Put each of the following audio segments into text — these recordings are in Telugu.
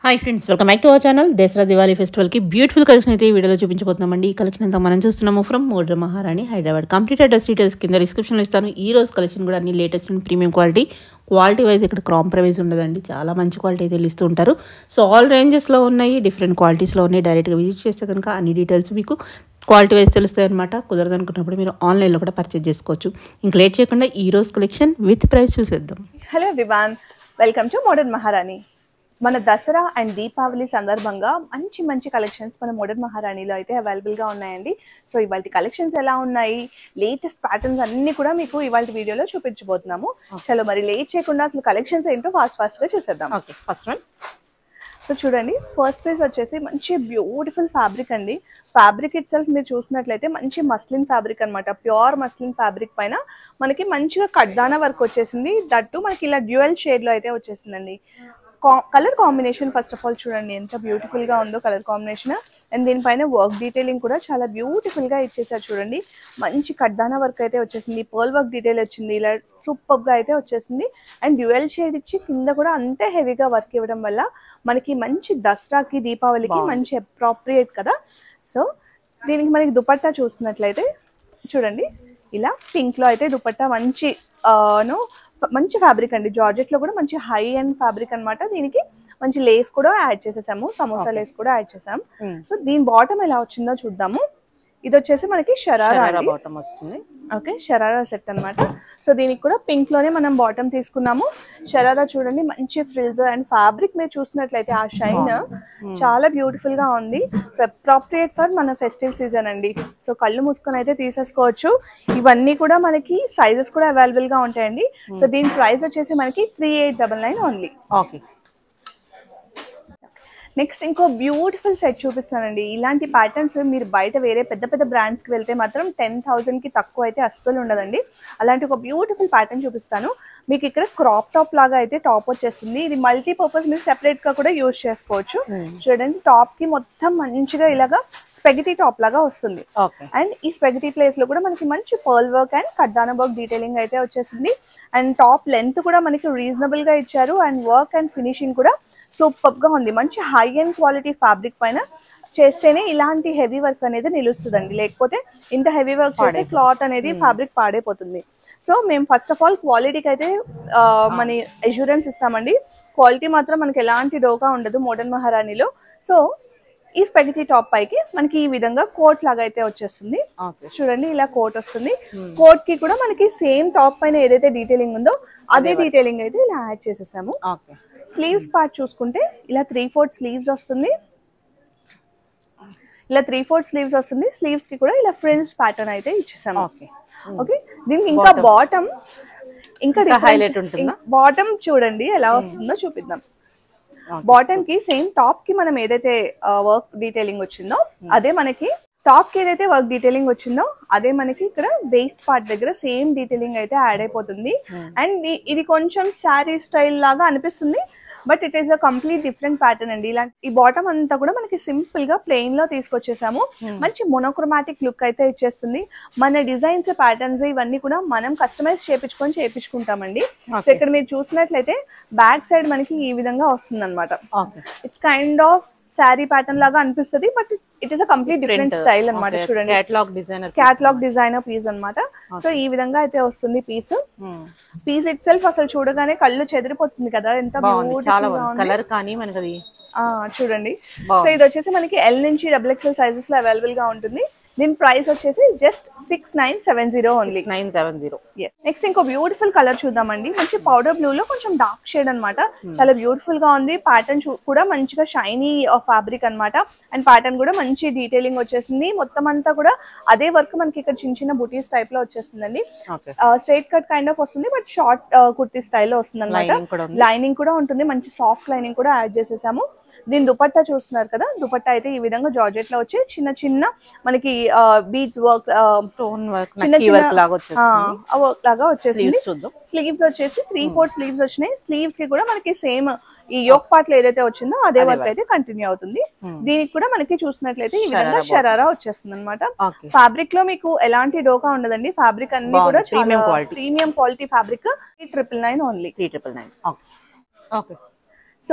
Hi friends welcome back to our channel Dasara Diwali ఫెస్టివల్కి బ్యూటిఫుల్ కలెక్షన్ అయితే ఈ వీడియోలో చూపించబోతున్నామండి ఈ కలెక్షన్ అంతా మనం చూస్తున్నాము ఫ్రమ్ మోడ్ర మహారాణి హైదరాబాద్ కంప్లీట్ అడ్రస్ డీటెయిల్స్ కింద డిస్క్రిప్షన్లో ఇస్తాను ఈ రోజు కలెక్షన్ కూడా అన్ని latest and premium quality quality wise ఇక్కడ కాంప్రమైజ్ ఉండదండి చాలా మంచి క్వాలిటీ అయితే ఇస్తూ ఉంటారు సో ఆల్ రేంజెస్లో ఉన్నాయి డిఫరెంట్ క్వాలిటీస్లో ఉన్నాయి డైరెక్ట్గా విజిట్ చేస్తే కనుక అన్ని డీటెయిల్స్ మీకు క్వాలిటీ వైజ్ తెలుస్తాయి అనమాట కుదరదనుకున్నప్పుడు మీరు ఆన్లైన్లో కూడా పర్చేజ్ చేసుకోవచ్చు ఇంక లేట్ చేయకుండా ఈ రోజు కలెక్షన్ విత్ ప్రైస్ చూసేద్దాం hello everyone welcome to modern Maharani మన దసరా అండ్ దీపావళి సందర్భంగా మంచి మంచి కలెక్షన్స్ మన మోడర్న్ మహారాణిలో అయితే అవైలబుల్గా ఉన్నాయండి సో ఇవాళ కలెక్షన్స్ ఎలా ఉన్నాయి లేటెస్ట్ ప్యాటర్న్స్ అన్ని కూడా మీకు ఇవాళ వీడియోలో చూపించబోతున్నాము చలో మరి లేట్ చేయకుండా అసలు కలెక్షన్స్ ఏంటో ఫాస్ట్ ఫాస్ట్గా చూసేద్దాం ఓకే ఫస్ట్ వన్ సో చూడండి ఫస్ట్ పీస్ వచ్చేసి మంచి బ్యూటిఫుల్ ఫ్యాబ్రిక్ అండి ఫ్యాబ్రిక్ ఇట్ సెల్ఫ్ మీరు చూసినట్లయితే మంచి మస్లిన్ ఫ్యాబ్రిక్ అన్నమాట ప్యూర్ మస్లిన్ ఫ్యాబ్రిక్ పైన మనకి మంచిగా కడ్దానా వర్క్ వచ్చేసింది దట్టు మనకి ఇలా డ్యూయల్ షేడ్ లో అయితే వచ్చేసిందండి colour combination first of all చూడండి ఎంత బ్యూటిఫుల్ గా ఉందో కలర్ కాంబినేషన్ అండ్ దీనిపైన వర్క్ డీటెయిలింగ్ కూడా చాలా బ్యూటిఫుల్ గా ఇచ్చేసారు చూడండి మంచి కడ్దానా వర్క్ అయితే వచ్చేసింది పర్ల్ వర్క్ డీటెయిల్ వచ్చింది ఇలా సూపర్ గా అయితే వచ్చేసింది అండ్ డ్యూయల్ షేడ్ ఇచ్చి కింద కూడా అంతే హెవీగా వర్క్ ఇవ్వడం వల్ల మనకి మంచి దసరాకి దీపావళికి మంచి అప్రాప్రియేట్ కదా సో దీనికి మనకి దుపట్టా చూస్తున్నట్లయితే చూడండి ఇలా పింక్ లో అయితే దుపట్టా మంచి ఆ, ను మంచి ఫ్యాబ్రిక్ అండి జార్జెట్ లో కూడా మంచి హై అండ్ ఫ్యాబ్రిక్ అన్నమాట దీనికి మంచి లేస్ కూడా యాడ్ చేసేసాము సమోసా లేస్ కూడా యాడ్ చేసాం సో దీని బాటమ్ ఎలా వచ్చిందో చూద్దాము ఇది వచ్చేసి మనకి షరారా అండి బాటమ్ వస్తుంది ఓకే షరారా సెట్ అన్నమాట సో దీనికి కూడా పింక్ లోనే మనం బాటమ్ తీసుకున్నాము షరారా చూడండి మంచి ఫ్రిల్స్ అండ్ ఫ్యాబ్రిక్ మీరు చూసినట్లయితే ఆ షైన్ చాలా బ్యూటిఫుల్ గా ఉంది సో అప్రాప్రియేట్ ఫర్ మన ఫెస్టివ్ సీజన్ అండి సో కళ్ళు మూసుకొని అయితే తీసేసుకోవచ్చు ఇవన్నీ కూడా మనకి సైజెస్ కూడా అవైలబుల్ గా ఉంటాయండి సో దీని ప్రైస్ వచ్చేసి మనకి three eight double nine only okay next ఇంకో బ్యూటిఫుల్ సెట్ చూపిస్తానండి ఇలాంటి ప్యాటర్న్స్ మీరు బయట వేరే పెద్ద పెద్ద బ్రాండ్స్కి వెళ్తే మాత్రం టెన్ థౌజండ్కి తక్కువ అయితే అస్సలు ఉండదండి అలాంటి ఒక బ్యూటిఫుల్ ప్యాటర్న్ చూపిస్తాను మీకు ఇక్కడ క్రాప్ టాప్ లాగా అయితే టాప్ వచ్చేస్తుంది ఇది మల్టీ పర్పస్ మీరు సెపరేట్గా కూడా యూజ్ చేసుకోవచ్చు చూడండి టాప్కి మొత్తం మంచిగా ఇలాగా స్పెగటీ టాప్ లాగా వస్తుంది ఓకే అండ్ ఈ స్పెగటీ ప్లేస్ లో కూడా మనకి మంచి పర్ల్ వర్క్ అండ్ కడ్డాన వర్క్ డీటెయిలింగ్ అయితే వచ్చేసింది అండ్ టాప్ లెంత్ కూడా మనకి రీజనబుల్ గా ఇచ్చారు అండ్ వర్క్ అండ్ ఫినిషింగ్ కూడా సూపర్ గా ఉంది మంచి హై అండ్ క్వాలిటీ ఫ్యాబ్రిక్ పైన చేస్తేనే ఇలాంటి హెవీ వర్క్ అనేది నిలుస్తుందండి లేకపోతే ఇంత హెవీ వర్క్ చేస్తే క్లాత్ అనేది ఫ్యాబ్రిక్ పాడైపోతుంది సో మేము ఫస్ట్ ఆఫ్ ఆల్ క్వాలిటీకి అయితే ఆ, మన అష్యూరెన్స్ ఇస్తామండి క్వాలిటీ మాత్రం మనకి ఎలాంటి డోకా ఉండదు మోడర్న్ మహారాణిలో సో ఈ స్పెగటీ టాప్ పైకి మనకి ఈ విధంగా కోట్ లాగా అయితే వచ్చేస్తుంది ఓకే చూడండి ఇలా కోట్ వస్తుంది కోట్ కి కూడా మనకి సేమ్ టాప్ పైన ఏదైతే డీటెయిలింగ్ ఉందో అదే డీటెయిలింగ్ అయితే ఇలా యాడ్ చేసేసాము ఓకే స్లీవ్స్ పార్ట్ చూసుకుంటే ఇలా త్రీ ఫోర్త్ స్లీవ్స్ వస్తుంది ఇలా త్రీ ఫోర్త్ స్లీవ్స్ వస్తుంది స్లీవ్స్ కి కూడా ఇలా ఫ్రిల్స్ ప్యాటర్న్ అయితే ఇచ్చేసాము ఓకే ఓకే దీనికి ఇంకా బాటమ్ ఇంకా highlight ఉంటుందా? బాటమ్ చూడండి ఎలా వస్తుందో చూపిద్దాం బాటమ్ కి సేమ్ టాప్ కి మనం ఏదైతే వర్క్ డీటెయిలింగ్ వచ్చిందో అదే మనకి టాప్ కి ఏదైతే వర్క్ డీటెయిలింగ్ వచ్చిందో అదే మనకి ఇక్కడ వేస్ట్ పార్ట్ దగ్గర సేమ్ డీటెయిలింగ్ అయితే యాడ్ అయిపోతుంది అండ్ ఇది కొంచెం శారీ స్టైల్ లాగా అనిపిస్తుంది but it is a complete different pattern అండి ఇలా ఈ బాటమ్ అంతా కూడా మనకి సింపుల్ గా ప్లెయిన్ లో తీసుకొచ్చేసాము మంచి మొనోక్రోమాటిక్ లుక్ అయితే ఇచ్చేస్తుంది మన డిజైన్స్ ప్యాటర్న్స్ ఇవన్నీ కూడా మనం కస్టమైజ్ చేపించుకొని చేపించుకుంటామండి సో ఇక్కడ మీరు చూసినట్లయితే బ్యాక్ సైడ్ మనకి ఈ విధంగా వస్తుంది అనమాట okay it's kind of sari pattern లాగా అనిపిస్తుంది but it is a complete different style అన్నమాట చూడండి catalogue designer catalogue designer piece అన్నమాట సో ఈ విధంగా అయితే వస్తుంది పీస్ పీస్ ఇట్ సెల్ఫ్ అసలు చూడగానే కళ్ళు చెదిరిపోతుంది కదా ఎంత బాగుంది చాలా బ్యూటిఫుల్ గా బాగుంది ఉంది కలర్ కానీ మనకి అది ఆ, చూడండి సో ఇది వచ్చేసి మనకి ఎల్ నుంచి డబుల్ ఎక్స్ఎల్ సైజెస్ లో అవైలబుల్ గా ఉంటుంది దీని ప్రైస్ వచ్చేసి just six nine seven zero only nine seven zero yes next ఇంకో బ్యూటిఫుల్ కలర్ చూద్దామండి మంచి పౌడర్ బ్లూ లో కొంచెం డార్క్ షేడ్ అన్నమాట చాలా బ్యూటిఫుల్ గా ఉంది ప్యాటర్న్ కూడా మంచిగా షైనీ ఫ్యాబ్రిక్ అన్నమాట అండ్ ప్యాటర్న్ కూడా మంచి డీటెయిలింగ్ వచ్చేసింది మొత్తం అంతా కూడా అదే వర్క్ మనకి ఇక్కడ చిన్న చిన్న బుటీస్ టైప్ లో వచ్చేస్తుందండి okay straight cut kind of వస్తుంది బట్ షార్ట్ కుర్తీ స్టైల్లో వస్తుంది అనమాట Lining కూడా ఉంది. లైనింగ్ కూడా ఉంటుంది మంచి సాఫ్ట్ లైనింగ్ కూడా యాడ్ చేసేసాము దీని దుపట్టా చూస్తున్నారు కదా దుపట్టా అయితే ఈ విధంగా జార్జెట్ లో వచ్చి చిన్న చిన్న మనకి బీచ్ వర్క్ స్టోన్ వర్క్ చిన్న నక్కీ చిన్న వర్క్ లాగా వచ్చేస్తుంది ఆ వర్క్ లాగా వచ్చేసింది స్లీవ్స్ చూద్దాం స్లీవ్స్ వచ్చేసి త్రీ ఫోర్ స్లీవ్స్ వచ్చినాయి స్లీవ్స్ కి కూడా మనకి సేమ్ ఈ యోక్ పార్ట్ లో ఏదైతే వచ్చిందో అదే వర్క్ అయితే కంటిన్యూ అవుతుంది దీనికి కూడా మనకి చూసినట్లయితే ఈ విధంగా షరారా వచ్చేస్తుంది అనమాట ఓకే ఫ్యాబ్రిక్ లో మీకు ఎలాంటి డోకా ఉండదండి ఫ్యాబ్రిక్ అన్ని బాగుంది. కూడా Premium quality. Premium quality fabric triple nine only three triple nine okay okay so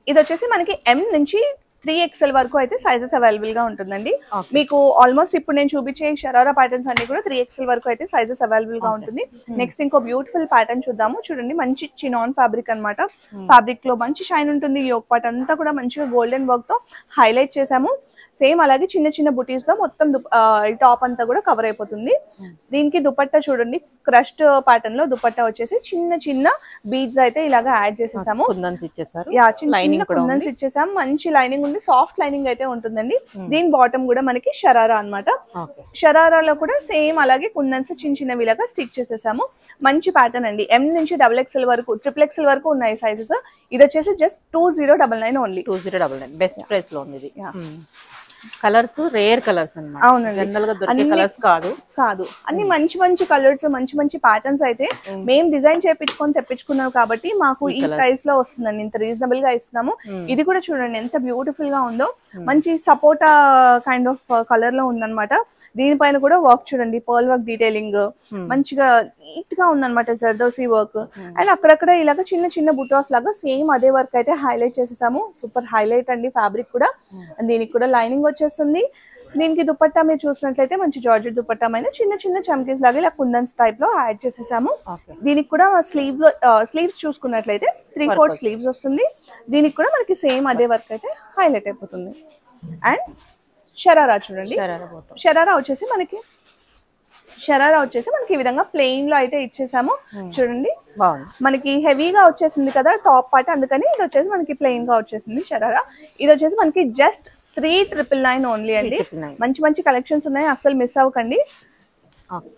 ఇది వచ్చేసి మనకి ఎం నుంచి త్రీ ఎక్స్ఎల్ వరకు అయితే సైజెస్ అవైలబుల్ గా ఉంటుందండి Okay. మీకు ఆల్మోస్ట్ ఇప్పుడు నేను చూపించే షరారా ప్యాటర్న్స్ అన్ని కూడా త్రీ ఎక్స్ఎల్ వరకు అయితే సైజెస్ అవైలబుల్ గా ఉంటుంది నెక్స్ట్ ఇంకో బ్యూటిఫుల్ ప్యాటర్న్ చూద్దాము చూడండి మంచి చినాన్ ఫ్యాబ్రిక్ అన్నమాట ఫ్యాబ్రిక్ లో మంచి షైన్ ఉంటుంది యోగ్ పార్ట్ అంతా కూడా మంచిగా గోల్డెన్ వర్క్ తో హైలైట్ చేసాము సేమ్ అలాగే చిన్న చిన్న బుటీస్ తో మొత్తం దుప్- ఆ, ఈ టాప్ అంతా కూడా కవర్ అయిపోతుంది దీనికి దుపట్టా చూడండి క్రష్డ్ ప్యాటర్న్ లో దుపట్టా వచ్చేసి చిన్న చిన్న బీడ్స్ అయితే ఇలాగా యాడ్ చేసేసాము కుందన్స్ ఇచ్చేసారు యా చిన్న చిన్న లైనింగ్ కూడా కుందన్స్ ఇచ్చేసాం మంచి లైనింగ్ ఉంది సాఫ్ట్ లైనింగ్ అయితే ఉంటుందండి దీని బాటమ్ కూడా మనకి షరారా అన్నమాట ఓకే షరారాలో కూడా సేమ్ అలాగే కుందన్స్ చిన్న చిన్నవి ఇలాగా స్టిక్ చేసేసాము మంచి ప్యాటర్న్ అండి ఎం నుంచి డబుల్ ఎక్స్ఎల్ వరకు ట్రిపుల్ ఎక్స్ఎల్ వరకు ఉన్నాయి సైజెస్ ఇది వచ్చేసి just two zero double nine only two zero double nine best price లో ఉంది ఇది కలర్స్ రేర్ కలర్స్ అన్నమాట అవునండి. జనరల్ గా దొరికే అన్ని- కలర్స్ కాదు కాదు అన్ని మంచి మంచి కలర్స్ మంచి మంచి ప్యాటర్న్స్ అయితే మేము డిజైన్ చేపించుకొని తెప్పించుకున్నాం కాబట్టి మాకు ఈ ప్రైస్ లో వస్తుందండి ఇంత రీజనబుల్ గా ఇస్తున్నాము ఇది కూడా చూడండి ఎంత బ్యూటిఫుల్ గా ఉందో మంచి సపోటా కైండ్ ఆఫ్ కలర్ లో ఉందన్నమాట దీనిపైన కూడా వర్క్ చూడండి పర్ల్ వర్క్ డీటెయిలింగ్ మంచిగా నీట్ గా ఉందన్నమాట జర్దోసి వర్క్ అండ్ అక్కడక్కడ ఇలాగ చిన్న చిన్న బుటాస్ లాగా సేమ్ అదే వర్క్ అయితే హైలైట్ చేసేసాము సూపర్ హైలైట్ అండి ఫ్యాబ్రిక్ కూడా And దీనికి కూడా లైనింగ్ వచ్చేస్తుంది దీనికి దుపట్టా మీరు చూసినట్లయితే మంచి జార్జెట్ దుపట్టా పైన చిన్న చిన్న చమ్కీస్ లాగా ఇలా కుందన్స్ టైప్ లో యాడ్ చేసేసాము ఓకే దీనికి కూడా స్లీవ్ లో స్లీవ్స్ చూసుకున్నట్లయితే త్రీ ఫోర్త్ స్లీవ్స్ వస్తుంది దీనికి కూడా మనకి సేమ్ అదే వర్క్ అయితే హైలైట్ అయిపోతుంది అండ్ షరారా చూడండి షరారా బోటం షరారా వచ్చేసి మనకి షరారా వచ్చేసి మనకి ఈ విధంగా ప్లెయిన్ లో అయితే ఇచ్చేసాము చూడండి బాగుంది మనకి హెవీగా వచ్చేసింది కదా టాప్ పార్ట్ అందుకని ఇది వచ్చేసి మనకి ప్లెయిన్ గా వచ్చేసింది షరారా ఇది వచ్చేసి మనకి just three triple nine only అండి 399. మంచి మంచి కలెక్షన్స్ ఉన్నాయి అస్సలు మిస్ అవ్వకండి okay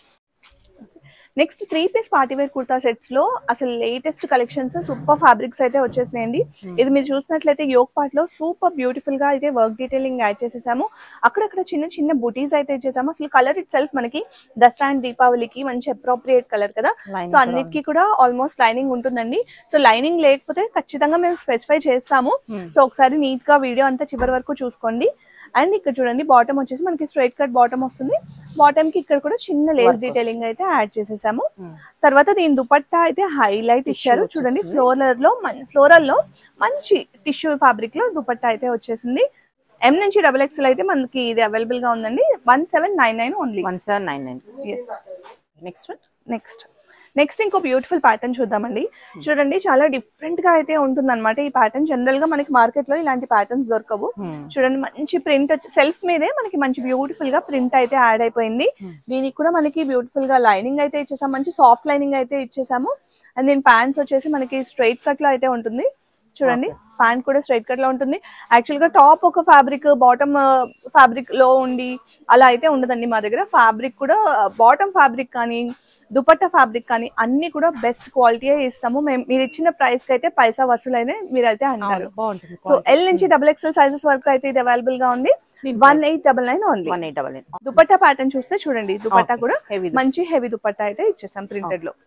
next three piece party wear kurta sets లో అసలు లేటెస్ట్ కలెక్షన్స్ సూపర్ ఫ్యాబ్రిక్స్ అయితే వచ్చేసినాయండి ఇది మీరు చూసినట్లయితే యోగ్ పార్ట్ లో సూపర్ బ్యూటిఫుల్ గా అయితే వర్క్ డీటెయిలింగ్ యాడ్ చేసేసాము అక్కడక్కడ చిన్న చిన్న బుటీస్ అయితే ఇచ్చేసాము అసలు కలర్ ఇట్ సెల్ఫ్ మనకి దసరా అండ్ దీపావళికి మంచి అప్రోప్రియేట్ కలర్ కదా Lining సో అన్నిటికీ కూడా ఆల్మోస్ట్ లైనింగ్ ఉంటుందండి సో లైనింగ్ లేకపోతే ఖచ్చితంగా మేము స్పెసిఫై చేస్తాము సో ఒకసారి నీట్ గా వీడియో అంతా చివరి వరకు చూసుకోండి అండ్ ఇక్కడ చూడండి బాటమ్ వచ్చేసి మనకి స్ట్రైట్ కట్ బాటమ్ వస్తుంది బాటమ్ కి ఇక్కడ కూడా చిన్న లేస్ డీటెయిలింగ్ అయితే యాడ్ చేసేసాము తర్వాత దీని దుపట్టా అయితే హైలైట్ ఇచ్చారు చూడండి ఫ్లోరల్ లో ఫ్లోరల్ లో మంచి టిష్యూ ఫ్యాబ్రిక్ లో దుపట్టా అయితే వచ్చేసింది ఎం నుంచి డబుల్ ఎక్స్ఎల్ అయితే మనకి ఇది అవైలబుల్ గా ఉందండి one seven nine nine only one seven nine nine yes next next next ఇంకో బ్యూటిఫుల్ ప్యాటర్న్ చూద్దామండి చూడండి చాలా డిఫరెంట్ గా అయితే ఉంటుంది అనమాట ఈ ప్యాటర్న్ జనరల్ గా మనకి మార్కెట్ లో ఇలాంటి ప్యాటర్న్స్ దొరకవు చూడండి మంచి ప్రింట్ వచ్చి సెల్ఫ్ మీదే మనకి మంచి బ్యూటిఫుల్ గా ప్రింట్ అయితే యాడ్ అయిపోయింది దీనికి కూడా మనకి బ్యూటిఫుల్ గా లైనింగ్ అయితే ఇచ్చేసాము మంచి సాఫ్ట్ లైనింగ్ అయితే ఇచ్చేసాము అండ్ దీని ప్యాంట్స్ వచ్చేసి మనకి స్ట్రైట్ కట్ లో అయితే ఉంటుంది చూడండి ప్యాంట్ కూడా స్ట్రైట్ కట్ లో ఉంటుంది యాక్చువల్ గా టాప్ ఒక ఫ్యాబ్రిక్ బాటమ్ ఫ్యాబ్రిక్ లో ఉండి అలా అయితే ఉండదండి మా దగ్గర ఫ్యాబ్రిక్ కూడా బాటమ్ ఫ్యాబ్రిక్ కానీ దుపట్టా ఫ్యాబ్రిక్ కానీ అన్ని కూడా బెస్ట్ క్వాలిటీ ఇస్తాము మేము మీరు ఇచ్చిన ప్రైస్ కి అయితే పైసా వసూలైతే మీరైతే అంటారు బాగుంటుంది సో ఎల్ నుంచి డబుల్ ఎక్స్ఎల్ సైజెస్ వరకు అయితే ఇది అవైలబుల్ గా ఉంది one eight double nine only one eight double nine dupatta pattern చూస్తే చూడండి దుపట్టా Okay. కూడా Heavy మంచి హెవీ దుపట్టా అయితే ఇచ్చేసాం ప్రింటెడ్ లో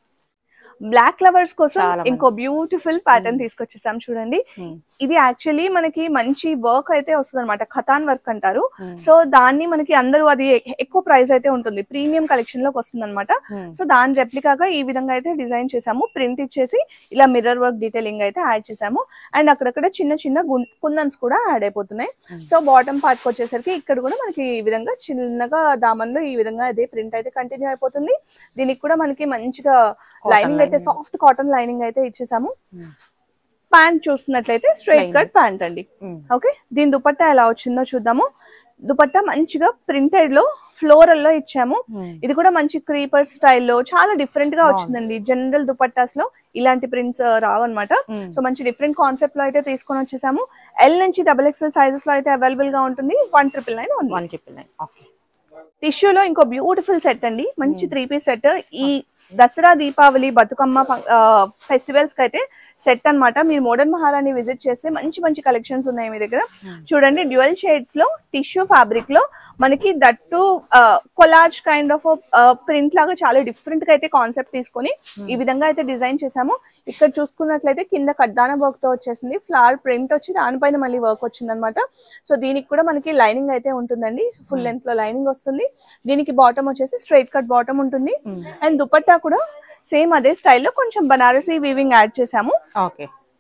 బ్లాక్ లవర్స్ కోసం చాలా మంది. ఇంకో బ్యూటిఫుల్ ప్యాటర్న్ తీసుకొచ్చేసాం చూడండి ఇది యాక్చువల్లీ మనకి మంచి వర్క్ అయితే వస్తుంది అనమాట ఖతాన్ వర్క్ అంటారు సో దాన్ని మనకి అందరూ అది ఎక్కువ ప్రైస్ అయితే ఉంటుంది ప్రీమియం కలెక్షన్ లోకి వస్తుంది అనమాట సో దాని రెప్లికాగా ఈ విధంగా అయితే డిజైన్ చేసాము ప్రింట్ ఇచ్చేసి ఇలా మిర్రర్ వర్క్ డీటెయిలింగ్ అయితే యాడ్ చేసాము అండ్ అక్కడక్కడ చిన్న చిన్న కుందన్స్ కూడా యాడ్ అయిపోతున్నాయి సో బాటమ్ పార్ట్ కి వచ్చేసరికి ఇక్కడ కూడా మనకి ఈ విధంగా చిన్నగా దామన్లో ఈ విధంగా అదే ప్రింట్ అయితే కంటిన్యూ అయిపోతుంది దీనికి కూడా మనకి మంచిగా లైనింగ్ అయితే సాఫ్ట్ కాటన్ లైనింగ్ అయితే ఇచ్చేసాము ప్యాంట్ చూస్తున్నట్లయితే స్ట్రైట్ కట్ ప్యాంట్ అండి ఓకే దీని దుపట్టా ఎలా వచ్చిందో చూద్దాము దుపట్టా మంచిగా ప్రింటెడ్ లో ఫ్లోరల్ లో ఇచ్చాము ఇది కూడా మంచి క్రీపర్ స్టైల్లో చాలా డిఫరెంట్ గా వచ్చిందండి జనరల్ దుపట్టాస్ లో ఇలాంటి ప్రింట్స్ రావన్నమాట సో మంచి డిఫరెంట్ కాన్సెప్ట్ లో అయితే తీసుకొని వచ్చేసాము ఎల్ నుంచి డబుల్ ఎక్స్ఎల్ సైజెస్ లో అయితే అవైలబుల్ గా ఉంటుంది one triple nine one triple nine okay టిష్యూలో ఇంకో బ్యూటిఫుల్ సెట్ అండి మంచి త్రీ పీస్ సెట్ ఈ దసరా దీపావళి బతుకమ్మ ఫెస్టివల్స్ కి అయితే సెట్ అన్నమాట మీరు మోడర్న్ మహారాణి విజిట్ చేస్తే మంచి మంచి కలెక్షన్స్ ఉన్నాయి మీ దగ్గర చూడండి డ్యూయల్ షేడ్స్ లో టిష్యూ ఫ్యాబ్రిక్ లో మనకి that collage kind of print లాగా చాలా డిఫరెంట్ గా అయితే కాన్సెప్ట్ తీసుకొని ఈ విధంగా అయితే డిజైన్ చేసాము ఇక్కడ చూసుకున్నట్లయితే కింద కడ్దాన వర్క్ తో వచ్చేసింది ఫ్లవర్ ప్రింట్ వచ్చి దానిపైన మళ్ళీ వర్క్ వచ్చింది అనమాట సో దీనికి కూడా మనకి లైనింగ్ అయితే ఉంటుందండి ఫుల్ లెంత్ లో లైనింగ్ వస్తుంది దీనికి బాటమ్ వచ్చేసి స్ట్రైట్ కట్ బాటమ్ ఉంటుంది అండ్ దుపట్టా కూడా సేమ్ అదే స్టైల్లో కొంచెం బనారసీ వీవింగ్ యాడ్ చేసాము ఓకే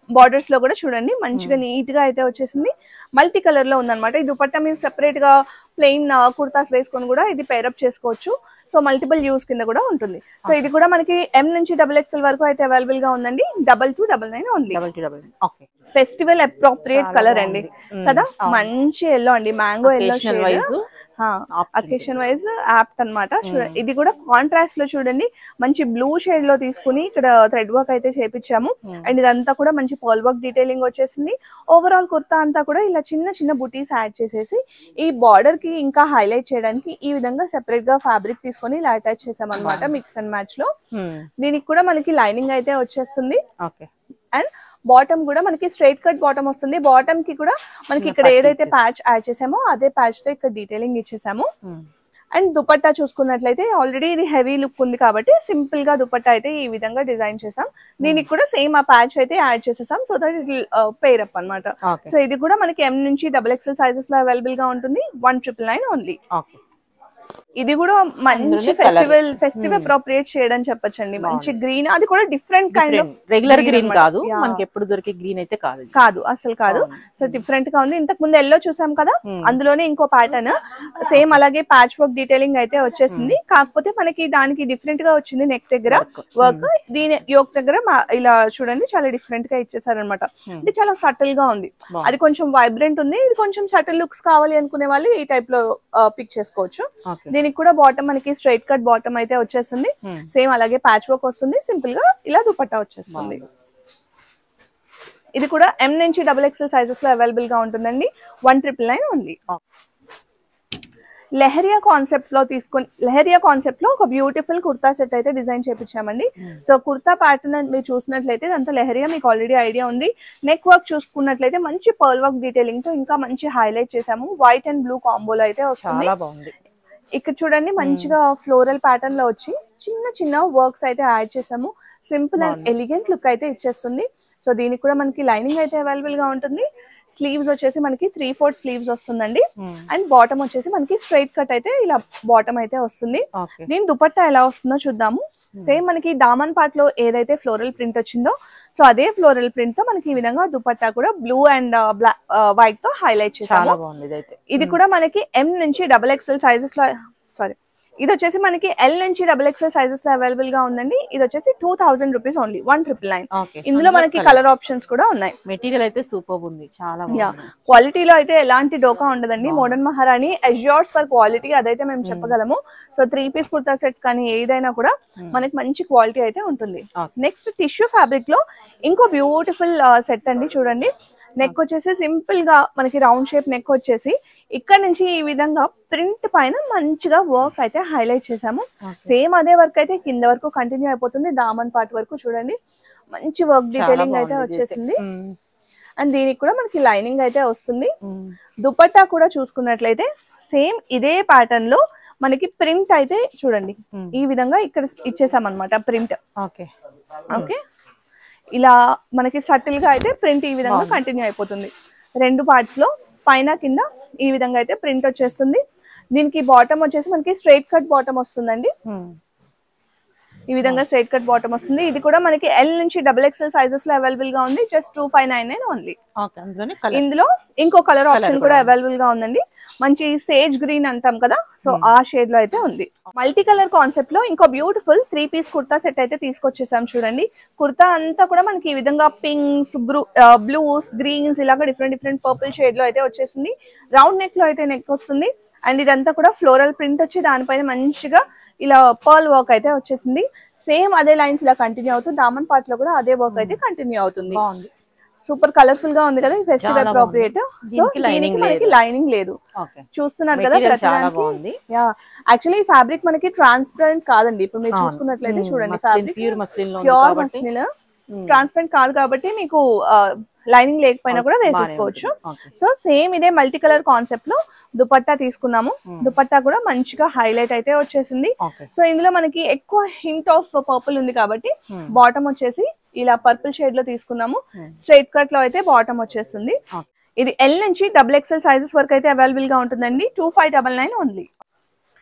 బార్డర్స్ లో కూడా చూడండి మంచిగా నీట్ గా అయితే వచ్చేసింది మల్టీ కలర్ లో ఉందన్నమాట ఈ దుపట్టా మీరు సెపరేట్ గా ప్లెయిన్ కుర్తాస్ వేసుకొని కూడా ఇది పేరప్ చేసుకోవచ్చు సో మల్టిపుల్ యూస్ కింద కూడా ఉంటుంది సో ఇది కూడా మనకి ఎం నుంచి డబుల్ ఎక్స్ఎల్ వరకు అయితే అవైలబుల్ గా ఉందండి double two double nine only double two double okay festival appropriate చాలా కలర్ అండి బాగుంది. కదా అవును. మంచి ఎల్లో అండి mango yellow Occasional wise occasion wise apt అన్నమాట చూడండి ఇది కూడా కాంట్రాస్ట్ లో చూడండి మంచి బ్లూ షేడ్ లో తీసుకుని ఇక్కడ థ్రెడ్ వర్క్ అయితే చేపించాము అండ్ ఇదంతా కూడా మంచి పాల్ వర్క్ డీటెయిలింగ్ వచ్చేసింది ఓవరాల్ కుర్తా అంతా కూడా ఇలా చిన్న చిన్న బుటీస్ యాడ్ చేసేసి ఈ బార్డర్ కి ఇంకా హైలైట్ చేయడానికి ఈ విధంగా సెపరేట్ గా ఫ్యాబ్రిక్ తీసుకొని ఇలా అటాచ్ చేసాం అనమాట మిక్స్ అండ్ మ్యాచ్ లో దీనికి కూడా మనకి లైనింగ్ అయితే వచ్చేస్తుంది ఓకే అండ్ బాటమ్ కూడా మనకి స్ట్రైట్ కట్ బాటమ్ వస్తుంది బాటమ్ కి కూడా మనకి ఇక్కడ ఏదైతే ప్యాచ్ యాడ్ చేసామో అదే ప్యాచ్ తో ఇక్కడ డీటెయిలింగ్ ఇచ్చేసాము అండ్ దుపట్టా చూసుకున్నట్లయితే ఆల్రెడీ ఇది హెవీ లుక్ ఉంది కాబట్టి సింపుల్ గా దుపట్టా అయితే ఈ విధంగా డిజైన్ చేసాం దీనికి కూడా సేమ్ ఆ ప్యాచ్ అయితే యాడ్ చేసేసాం so that it pair up అనమాట ఓకే సో ఇది కూడా మనకి ఎం నుంచి డబుల్ ఎక్స్ఎల్ సైజెస్ లో అవైలబుల్ గా ఉంటుంది one triple nine only okay ఇది కూడా మంచి అందులోనే ఫెస్టివల్ ఫెస్టివల్ అప్రోప్రియేట్ చేయడం చెప్పొచ్చండి మంచి గ్రీన్ అది కూడా different kind of regular green కాదు మనకి ఎప్పుడు దొరికే గ్రీన్ అయితే కాదు ఇది. కాదు అసలు కాదు సో డిఫరెంట్ గా ఉంది ఇంతకు ముందు ఎల్లో చూసాం కదా అందులోనే ఇంకో ప్యాటర్న్ సేమ్ అలాగే ప్యాచ్ వర్క్ డీటెయిలింగ్ అయితే వచ్చేసింది కాకపోతే మనకి దానికి డిఫరెంట్ గా వచ్చింది నెక్ దగ్గర వర్క్ దీని యోక్ దగ్గర మా- ఇలా చూడండి చాలా డిఫరెంట్ గా ఇచ్చేసారనమాట అంటే చాలా సటిల్ గా ఉంది అది కొంచెం వైబ్రెంట్ ఉంది ఇది కొంచెం సటిల్ లుక్స్ కావాలి అనుకునే వాళ్ళు ఈ టైప్ లో పిక్ చేసుకోవచ్చు ఓకే దీనికి కూడా బాటమ్ మనకి స్ట్రైట్ కట్ బాటమ్ అయితే వచ్చేస్తుంది సేమ్ అలాగే ప్యాచ్ వర్క్ వస్తుంది సింపుల్ గా ఇలా దుపట్టా వచ్చేస్తుంది ఇది కూడా ఎం నుంచి డబుల్ ఎక్స్ఎల్ సైజెస్ లో అవైలబుల్ గా ఉంటుందండి వన్ ట్రిపుల్ నైన్ ఉంది లెహరియా కాన్సెప్ట్ లో తీసుకొని లెహరియా కాన్సెప్ట్ లో ఒక బ్యూటిఫుల్ కుర్తా సెట్ అయితే డిజైన్ చేపించామండి సో కుర్తా ప్యాటర్న్ మీరు చూసినట్లయితే ఇదంతా లెహరియా మీకు ఆల్రెడీ ఐడియా ఉంది నెక్ వర్క్ చూసుకున్నట్లయితే మంచి పర్ల్ వర్క్ డీటెయిలింగ్ తో ఇంకా మంచి హైలైట్ చేసాము వైట్ అండ్ బ్లూ కాంబోలో అయితే వస్తుంది చాలా బాగుంది ఇక్కడ చూడండి మంచిగా ఫ్లోరల్ ప్యాటర్న్ లో వచ్చి చిన్న చిన్న వర్క్స్ అయితే యాడ్ చేసాము సింపుల్ అండ్ ఎలిగెంట్ లుక్ అయితే ఇచ్చేస్తుంది సో దీనికి కూడా మనకి లైనింగ్ అయితే అవైలబుల్ గా ఉంటుంది స్లీవ్స్ వచ్చేసి మనకి త్రీ ఫోర్త్ స్లీవ్స్ వస్తుందండి అండ్ బాటమ్ వచ్చేసి మనకి స్ట్రైట్ కట్ అయితే ఇలా బాటమ్ అయితే వస్తుంది ఓకే దీని దుపట్టా ఎలా వస్తుందో చూద్దాము సేమ్ మనకి దామన్ పార్ట్ లో ఏదైతే ఫ్లోరల్ ప్రింట్ వచ్చిందో సో అదే ఫ్లోరల్ ప్రింట్ తో మనకి ఈ విధంగా దుపట్టా కూడా బ్లూ అండ్ బ్లాక్ వైట్ తో హైలైట్ చేసాము చాలా బాగుంది ఇదైతే ఇది కూడా మనకి ఎం నుంచి డబుల్ ఎక్స్ఎల్ సైజెస్ లో సారీ ఇది వచ్చేసి మనకి ఎల్ నుంచి డబుల్ ఎక్స్ఎల్ సైజెస్ లో అవైలబుల్ గా ఉందండి ఇది వచ్చేసి two thousand rupees only one triple nine okay ఇందులో మనకి కలర్ ఆప్షన్స్ కూడా ఉన్నాయి మెటీరియల్ అయితే సూపర్ ఉంది చాలా యా బాగుంది క్వాలిటీలో అయితే ఎలాంటి డోకా ఉండదండి మోడర్న్ మహారాణి అజ్యూర్స్ ఫర్ క్వాలిటీ అదైతే మేము చెప్పగలము so three piece kurta sets కానీ ఏదైనా కూడా మనకి మంచి క్వాలిటీ అయితే ఉంటుంది Okay. నెక్స్ట్ టిష్యూ ఫ్యాబ్రిక్ లో ఇంకో బ్యూటిఫుల్ సెట్ అండి చూడండి నెక్ వచ్చేసి సింపుల్ గా మనకి రౌండ్ షేప్ నెక్ వచ్చేసి ఇక్కడ నుంచి ఈ విధంగా ప్రింట్ పైన మంచిగా వర్క్ అయితే హైలైట్ చేసాము సేమ్ అదే వర్క్ అయితే కింద వరకు కంటిన్యూ అయిపోతుంది దామన్ పార్ట్ వరకు చూడండి మంచి వర్క్ డీటెయిలింగ్ అయితే బాగుంది ఇది అయితే. వచ్చేసింది మ్మ్. అండ్ దీనికి కూడా మనకి లైనింగ్ అయితే వస్తుంది మ్మ్. దుపట్టా కూడా చూసుకున్నట్లయితే సేమ్ ఇదే ప్యాటర్న్ లో మనకి ప్రింట్ అయితే చూడండి ఈ విధంగా ఇక్కడ ఇచ్చేసాం అనమాట ప్రింట్ ఓకే ఓకే ఇలా మనకి సటిల్ గా అయితే ప్రింట్ ఈ విధంగా కంటిన్యూ అయిపోతుంది రెండు పార్ట్స్ లో పైన కింద ఈ విధంగా అయితే ప్రింట్ వచ్చేస్తుంది దీనికి బాటమ్ వచ్చేసి మనకి స్ట్రైట్ కట్ బాటమ్ వస్తుందండి మ్మ్. ఈ విధంగా స్ట్రైట్ కట్ బాటమ్ వస్తుంది ఇది కూడా మనకి ఎల్ నుంచి డబుల్ ఎక్స్ఎల్ సైజెస్ లో అవైలబుల్ గా ఉంది just two five nine nine only okay అందులోనే కలర్ ఇందులో ఇంకో కలర్ ఆప్షన్ కూడా అవైలబుల్ గా ఉందండి మంచి సేజ్ గ్రీన్ అంటాం కదా సో ఆ షేడ్ లో అయితే ఉంది మల్టీ కలర్ కాన్సెప్ట్ లో ఇంకో beautiful three piece kurta set అయితే తీసుకొచ్చేసాం చూడండి కుర్తా అంతా కూడా మనకి ఈ విధంగా పింక్స్ బ్లూస్ గ్రీన్స్ ఇలాగా డిఫరెంట్ డిఫరెంట్ పర్పుల్ షేడ్ లో అయితే వచ్చేసింది రౌండ్ నెక్ లో అయితే నెక్ వస్తుంది అండ్ ఇదంతా కూడా ఫ్లోరల్ ప్రింట్ వచ్చి దానిపైన మంచిగా ఇలా పర్ల్ వర్క్ అయితే వచ్చేసింది సేమ్ అదే లైన్స్ ఇలా కంటిన్యూ అవుతుంది దామన్ పార్ట్ లో కూడా అదే వర్క్ అయితే కంటిన్యూ అవుతుంది బాగుంది సూపర్ కలర్ఫుల్ గా ఉంది కదా ఈ ఫెస్టివల్ చాలా అప్రోప్రియేట్ బాగుంది. సో దీనికి lining దీనికి మనకి లేదు. లైనింగ్ లేదు ఓకే చూస్తున్నారు కదా మెటీరియల్ చాలా ప్రతిదానికి బాగుంది యా యాక్చువల్లీ ఈ ఫ్యాబ్రిక్ మనకి ట్రాన్స్పరెంట్ కాదండి ఇప్పుడు మీరు చూసుకున్నట్లయితే చూడండి ఫ్యాబ్రిక్ ప్యూర్ మస్లిన్ లో ఉంది ప్యూర్ కాబట్టి మస్లిన్ ట్రాన్స్పరెంట్ కాదు కాబట్టి మీకు లైనింగ్ లేకపోయినా కూడా వేసేసుకోవచ్చు ఓకే సో సేమ్ ఇదే మల్టీ కలర్ కాన్సెప్ట్ లో దుపట్టా తీసుకున్నాము దుపట్టా కూడా మంచిగా హైలైట్ అయితే వచ్చేసింది ఓకే సో ఇందులో మనకి ఎక్కువ హింట్ ఆఫ్ పర్పుల్ ఉంది కాబట్టి బాటమ్ వచ్చేసి ఇలా పర్పుల్ షేడ్ లో తీసుకున్నాము స్ట్రైట్ కట్ లో అయితే బాటమ్ వచ్చేస్తుంది ఓకే ఇది ఎల్ నుంచి డబుల్ ఎక్స్ఎల్ సైజెస్ వరకు అయితే అవైలబుల్ గా ఉంటుందండి two five double nine only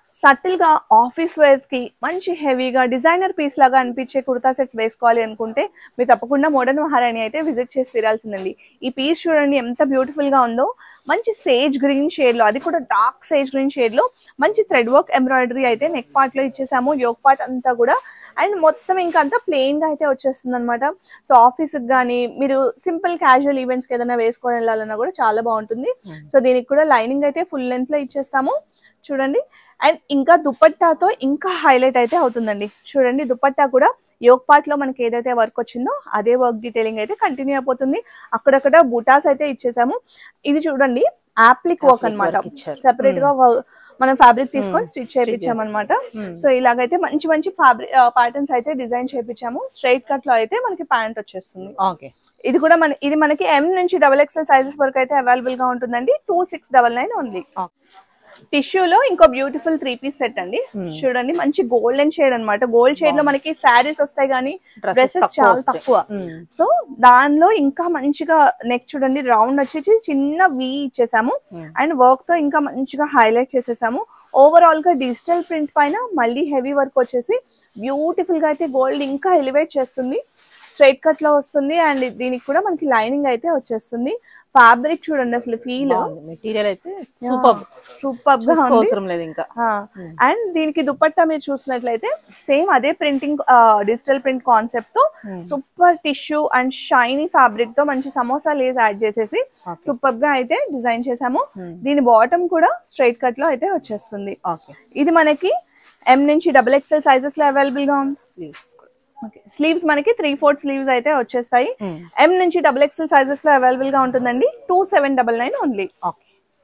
subtle గా ఆఫీస్ వేర్స్ కి మంచి హెవీగా డిజైనర్ పీస్ లాగా అనిపించే కుర్తా సెట్స్ వేసుకోవాలి అనుకుంటే మీరు తప్పకుండా మోడర్న్ మహారాణి అయితే విజిట్ చేసి తీరాల్సిందండి ఈ పీస్ చూడండి ఎంత బ్యూటిఫుల్ గా ఉందో మంచి సేజ్ గ్రీన్ షేడ్ లో అది కూడా డార్క్ సేజ్ గ్రీన్ షేడ్ లో మంచి థ్రెడ్ వర్క్ ఎంబ్రాయిడరీ అయితే నెక్ పార్ట్ లో ఇచ్చేసాము యోక్ పార్ట్ అంతా కూడా అండ్ మొత్తం ఇంకా అంతా ప్లెయిన్ గా అయితే వచ్చేస్తుంది అనమాట సో ఆఫీస్ కి కానీ మీరు సింపుల్ క్యాజువల్ ఈవెంట్స్ కి ఏదైనా వేసుకొని వెళ్ళాలన్నా కూడా చాలా బాగుంటుంది సో దీనికి కూడా లైనింగ్ అయితే ఫుల్ లెంత్ లో ఇచ్చేస్తాము చూడండి అండ్ ఇంకా దుపట్టాతో ఇంకా హైలైట్ అయితే అవుతుందండి చూడండి దుపట్టా కూడా యోగ్ పార్ట్ లో మనకి ఏదైతే వర్క్ వచ్చిందో అదే వర్క్ డీటెయిలింగ్ అయితే కంటిన్యూ అయిపోతుంది అక్కడక్కడ బుటాస్ అయితే ఇచ్చేసాము ఇది చూడండి యాప్లిక్ వర్క్ Applique అన్నమాట work ఇచ్చారు. సెపరేట్ గా wo- మనం ఫ్యాబ్రిక్ తీసుకొని స్టిచ్ చేయించామన్నమాట సో ఇలాగైతే మంచి మంచి ఫ్యాబ్రిక్ ప్యాటర్న్స్ అయితే డిజైన్ చేయించాము స్ట్రైట్ కట్ లో అయితే మనకి ప్యాంట్ వచ్చేస్తుంది ఓకే ఇది కూడా మన ఇది మనకి ఎం నుంచి డబల్ ఎక్స్ఎల్ సైజెస్ వరకు అయితే అవైలబుల్ గా ఉంటుందండి టూ సిక్స్ డబల్ నైన్ ఉంది టిష్యూలో ఇంకో బ్యూటిఫుల్ త్రీ పీస్ సెట్ అండి చూడండి మంచి గోల్డెన్ షేడ్ అన్నమాట గోల్డ్ షేడ్ లో మనకి శారీస్ వస్తాయి కానీ Dresses డ్రెస్సెస్ తక్కువ చాలా వస్తాయి. తక్కువ మ్మ్. సో దానిలో ఇంకా మంచిగా నెక్ చూడండి రౌండ్ వచ్చేసి చిన్న వి ఇచ్చేసాము అండ్ వర్క్ తో ఇంకా మంచిగా హైలైట్ చేసేసాము ఓవరాల్ గా డిజిటల్ ప్రింట్ పైన మళ్ళీ హెవీ వర్క్ వచ్చేసి బ్యూటిఫుల్ గా అయితే గోల్డ్ ఇంకా ఎలివేట్ చేస్తుంది స్ట్రైట్ కట్ లో వస్తుంది అండ్ దీనికి కూడా మనకి లైనింగ్ అయితే వచ్చేస్తుంది ఫ్యాబ్రిక్ చూడండి అసలు ఫీల్ మెటీరియల్ అయితే సూపర్ సూపర్ గా ఉంది అవసరం లేదు ఇంకా అండ్ దీనికి దుపట్టా మీరు చూసినట్లయితే సేమ్ అదే ప్రింటింగ్ డిజిటల్ ప్రింట్ కాన్సెప్ట్ తో super tissue and shiny fabric తో మంచి సమోసా లేస్ యాడ్ చేసేసి Okay. సూపర్ గా అయితే డిజైన్ చేసాము దీని బాటమ్ కూడా స్ట్రైట్ కట్ లో అయితే వచ్చేస్తుంది ఓకే ఇది మనకి ఎం నుంచి డబుల్ ఎక్స్ఎల్ సైజెస్ లో అవైలబుల్ గా ఉంది స్లీవ్స్ మనకి త్రీ ఫోర్త్ స్లీవ్స్ అయితే వచ్చేస్తాయి Hmm. ఎం నుంచి డబుల్ ఎక్స్ఎల్ సైజెస్ లో అవైలబుల్ గా ఉంటుందండి two seven double nine only okay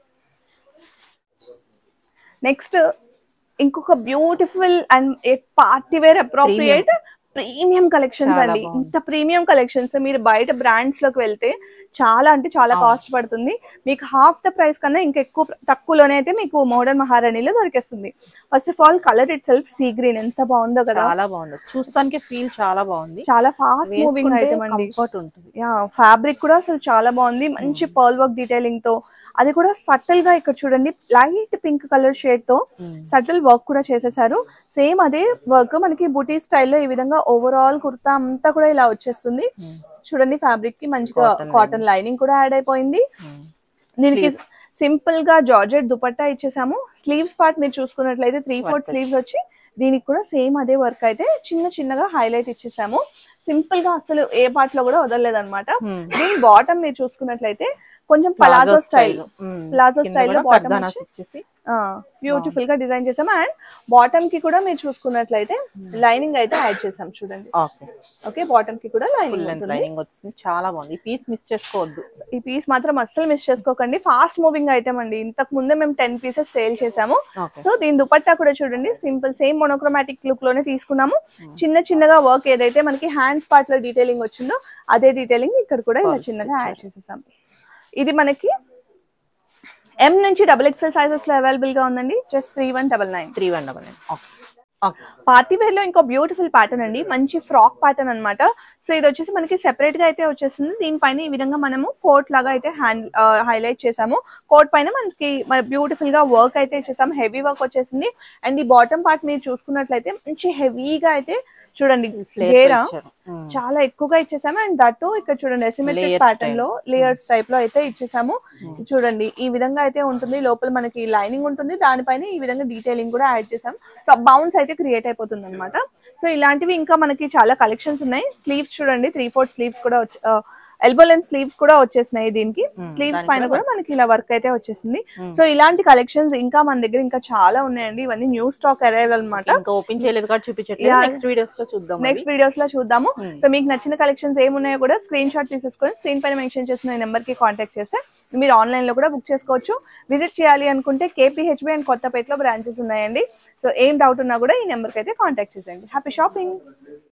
next ఇంకొక beautiful and party wear appropriate premium collections చాలా అండి బాగుంది. ఇంత ప్రీమియం కలెక్షన్స్ మీరు బయట బ్రాండ్స్ లోకి వెళ్తే చాలా అంటే చాలా కాస్ట్ పడుతుంది మీకు హాఫ్ ద ప్రైస్ కన్నా ఇంకా ఎక్కువ తక్కువలోనే అయితే మీకు మోడర్న్ మహారాణిలో దొరికేస్తుంది first of all colour itself sea green ఎంత బాగుందో కదా చాలా బాగుంది చూస్తానికి ఫీల్ చాలా బాగుంది చాలా ఫాస్ట్ మూవింగ్ ఐటమ్ అండి కంఫర్ట్ ఉంటుంది యా ఫ్యాబ్రిక్ కూడా అసలు చాలా బాగుంది మంచి పర్ల్ వర్క్ డీటెయిలింగ్ తో అది కూడా సటిల్ గా ఇక్కడ చూడండి లైట్ పింక్ కలర్ షేడ్ తో సటిల్ వర్క్ కూడా చేసేసారు సేమ్ అదే వర్క్ మనకి బుటీ స్టైల్లో ఈ విధంగా ఓవరాల్ కుర్తా అంతా కూడా ఇలా వచ్చేస్తుంది చూడండి ఫ్యాబ్రిక్ కి మంచిగా కాటన్ లైనింగ్ కూడా యాడ్ అయిపోయింది దీనికి సింపుల్ గా జార్జెట్ దుపట్టా ఇచ్చేసాము స్లీవ్స్ పార్ట్ మీరు చూసుకున్నట్లయితే త్రీ ఫోర్త్ స్లీవ్స్ వచ్చి దీనికి కూడా సేమ్ అదే వర్క్ అయితే చిన్న చిన్నగా హైలైట్ ఇచ్చేసాము సింపుల్ గా అసలు ఏ పార్ట్ లో కూడా వదలలేదు అనమాట దీని బాటమ్ మీరు చూసుకున్నట్లయితే కొంచెం పలాజో స్టైల్ ప్లాజో స్టైల్లో బాటమ్ ఇచ్చేసి బ్యూటిఫుల్ గా డిజైన్ చేసాము అండ్ బాటమ్ కి కూడా మీరు చూసుకున్నట్లయితే లైనింగ్ అయితే యాడ్ చేసాం చూడండి ఓకే ఓకే బాటమ్ కి కూడా ఫుల్ లైనింగ్ లెంత్ లైనింగ్ వచ్చింది చాలా బాగుంది ఈ పీస్ మిస్ చేసుకోవద్దు ఈ పీస్ మాత్రం అస్సలు మిస్ చేసుకోకండి ఫాస్ట్ మూవింగ్ ఐటమ్ అండి ఇంతకు ముందే మేము టెన్ పీసెస్ సేల్ చేసాము ఓకే సో దీని దుపట్టా కూడా చూడండి సింపుల్ సేమ్ మోనోక్రోమాటిక్ లుక్ లోనే తీసుకున్నాము చిన్న చిన్నగా వర్క్ ఏదైతే మనకి హ్యాండ్స్ పార్ట్ లో డీటెయిలింగ్ వచ్చిందో అదే డీటెయిలింగ్ ఇక్కడ కూడా ఇలా చిన్నగా యాడ్ చేసేసాం ఇది మనకి ఎం నుంచి డబుల్ ఎక్స్ఎల్ సైజెస్ లో అవైలబుల్ గా ఉందండి just three one double nine three one double nine okay okay party wear లో ఇంకో బ్యూటిఫుల్ ప్యాటర్న్ అండి మంచి ఫ్రాక్ ప్యాటర్న్ అన్నమాట సో ఇది వచ్చేసి మనకి సెపరేట్ గా అయితే వచ్చేస్తుంది దీనిపైన ఈ విధంగా మనము కోట్ లాగా అయితే హ్యాండ్ హైలైట్ చేసాము కోట్ పైన మనకి బ్యూటిఫుల్ గా వర్క్ అయితే ఇచ్చేసాము హెవీ వర్క్ వచ్చేసింది అండ్ ఈ బాటమ్ పార్ట్ మీరు చూసుకున్నట్లయితే మంచి హెవీగా అయితే చూడండి గేరా ఇచ్చారు. మ్మ్. చాలా ఎక్కువగా ఇచ్చేసాము అండ్ దట్టు ఇక్కడ చూడండి ఎసిమెట్రిక్ Layers ప్యాటర్న్ లో లేయర్స్ టైప్ లో అయితే ఇచ్చేసాము చూడండి ఈ విధంగా అయితే ఉంటుంది లోపల మనకి లైనింగ్ ఉంటుంది దానిపైన ఈ విధంగా డీటెయిలింగ్ కూడా యాడ్ చేసాం సో బౌన్స్ అయితే క్రియేట్ అయిపోతుంది అనమాట సో ఇలాంటివి ఇంకా మనకి చాలా కలెక్షన్స్ ఉన్నాయి స్లీవ్స్ చూడండి త్రీ ఫోర్త్ స్లీవ్స్ కూడా ఎల్బో లెంత్ స్లీవ్స్ కూడా వచ్చేసినాయి దీనికి స్లీవ్స్ పైన కూడా మనకి ఇలా వర్క్ అయితే వచ్చేసింది సో ఇలాంటి కలెక్షన్స్ ఇంకా మన దగ్గర ఇంకా చాలా ఉన్నాయండి ఇవన్నీ న్యూ స్టాక్ అరైవల్ అనమాట ఇంకా ఓపెన్ చేయలేదు కాబట్టి చూపించట్లేదు Yeah. నెక్స్ట్ వీడియోస్ లో చూద్దాం నెక్స్ట్ వీడియోస్ లో చూద్దాము సో మీకు నచ్చిన కలెక్షన్స్ ఏమున్నాయో కూడా స్క్రీన్ షాట్ తీసేసుకొని స్క్రీన్ పైన మెన్షన్ చేసిన నెంబర్ కి కాంటాక్ట్ చేస్తే మీరు ఆన్లైన్ లో కూడా బుక్ చేసుకోవచ్చు విజిట్ చేయాలి అనుకుంటే కేపీహెచ్బి అండ్ కొత్తపేటలో బ్రాంచెస్ ఉన్నాయండి సో ఏం డౌట్ ఉన్నా కూడా ఈ నెంబర్ కి అయితే కాంటాక్ట్ చేసేయండి హ్యాపీ షాపింగ్